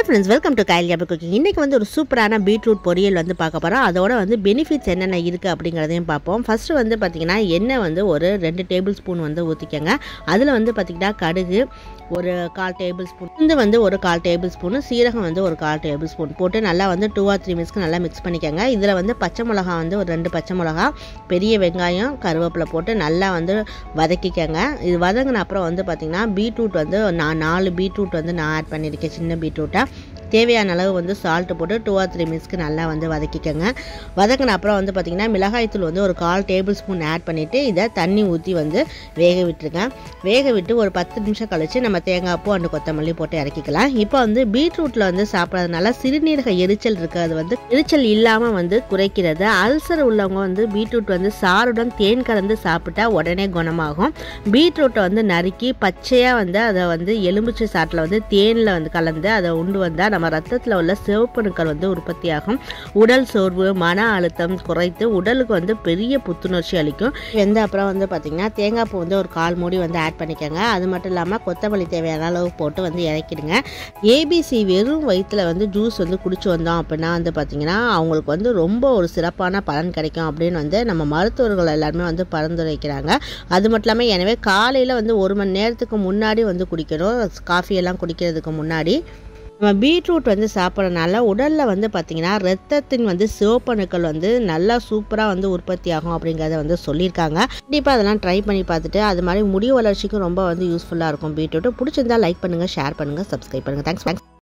friends welcome to கைல் ஜாபி cooking இன்றைக்கி வந்து ஒரு சூப்பரான பீட்ரூட் பொரியல் வந்து பார்க்க போகிறோம் அதோட வந்து பெனிஃபிட்ஸ் என்னென்ன இருக்குது அப்படிங்கிறதையும் பார்ப்போம் ஃபஸ்ட்டு வந்து பார்த்திங்கன்னா எண்ணெய் வந்து ஒரு ரெண்டு டேபிள் ஸ்பூன் வந்து ஊற்றிக்கங்க அதில் வந்து பார்த்திங்கன்னா கடுகு ஒரு கால் டேபிள் ஸ்பூன் இது வந்து ஒரு கால் டேபிள் ஸ்பூனு சீரகம் வந்து ஒரு கால் டேபிள் ஸ்பூன் போட்டு நல்லா வந்து டூ ஆர் த்ரீ மினிட்ஸ்க்கு நல்லா மிக்ஸ் பண்ணிக்கோங்க இதில் வந்து பச்சை மிளகா வந்து ஒரு ரெண்டு பச்சை மிளகா பெரிய வெங்காயம் கருவேப்பிலை போட்டு நல்லா வந்து வதக்கிக்கங்க இது வதங்கின அப்புறம் வந்து பார்த்திங்கன்னா பீட்ரூட் வந்து நான் நாலு பீட்ரூட் வந்து நான் ஆட் பண்ணியிருக்கேன் சின்ன பீட்ரூட்டை தேவையான அளவு வந்து சால்ட்டு போட்டு டூ ஆர் த்ரீ மினிட்ஸ்க்கு நல்லா வந்து வதக்கிக்கோங்க வதக்கின அப்புறம் வந்து பார்த்திங்கன்னா மிளகாய்த்தூள் வந்து ஒரு கால் டேபிள் ஸ்பூன் ஆட் பண்ணிவிட்டு இதை தண்ணி ஊற்றி வந்து வேக விட்டுருங்க வேக விட்டு ஒரு பத்து நிமிஷம் கழித்து நம்ம தேங்காய் பூ அண்டு கொத்தமல்லி போட்டு இறக்கிக்கலாம் இப்போ வந்து பீட்ரூட்டில் வந்து சாப்பிட்றதுனால சிறுநீரக எரிச்சல் இருக்கிறது வந்து எரிச்சல் இல்லாமல் வந்து குறைக்கிறது அல்சர் உள்ளவங்க வந்து பீட்ரூட் வந்து சாருடன் தேன் கலந்து சாப்பிட்டா உடனே குணமாகும் பீட்ரூட்டை வந்து நறுக்கி பச்சையாக வந்து அதை வந்து எலுமிச்சை சாட்டில் வந்து தேனில் வந்து கலந்து அதை உண்டு வந்தால் நம்ம ரத்தத்தில் உள்ள சிவப்பணுக்கள் வந்து உற்பத்தியாகும் உடல் சோர்வு மன அழுத்தம் குறைத்து உடலுக்கு வந்து பெரிய புத்துணர்ச்சி அளிக்கும் வெந்த அப்புறம் வந்து பார்த்திங்கன்னா தேங்காய் பூ வந்து ஒரு கால் மூடி வந்து ஆட் பண்ணிக்கோங்க அது மட்டும் இல்லாமல் கொத்தமல்லி தேவையான அளவு போட்டு வந்து இறக்கிடுங்க ஏபிசி வெறும் வயிற்றில் வந்து ஜூஸ் வந்து குடிச்சு வந்தோம் அப்படின்னா வந்து பார்த்திங்கன்னா அவங்களுக்கு வந்து ரொம்ப ஒரு சிறப்பான பலன் கிடைக்கும் அப்படின்னு வந்து நம்ம மருத்துவர்கள் எல்லாருமே வந்து பரிந்துரைக்கிறாங்க அது மட்டும் இல்லாமல் எனவே காலையில் வந்து ஒரு மணி நேரத்துக்கு முன்னாடி வந்து குடிக்கணும் காஃபி எல்லாம் குடிக்கிறதுக்கு முன்னாடி நம்ம பீட்ரூட் வந்து சாப்பிட்றதுனால உடலில் வந்து பார்த்திங்கன்னா ரத்தத்தின் வந்து சிவப்பணுக்கள் வந்து நல்லா சூப்பராக வந்து உற்பத்தி ஆகும் அப்படிங்கிறத வந்து சொல்லியிருக்காங்க கண்டிப்பாக அதெல்லாம் ட்ரை பண்ணி பார்த்துட்டு அது மாதிரி முடி வளர்ச்சிக்கும் ரொம்ப வந்து யூஸ்ஃபுல்லாக இருக்கும் பீட்ரூட் பிடிச்சிருந்தா லைக் பண்ணுங்கள் ஷேர் பண்ணுங்கள் சப்ஸ்கிரைப் பண்ணுங்கள் தேங்க்ஸ் தேங்க்ஸ்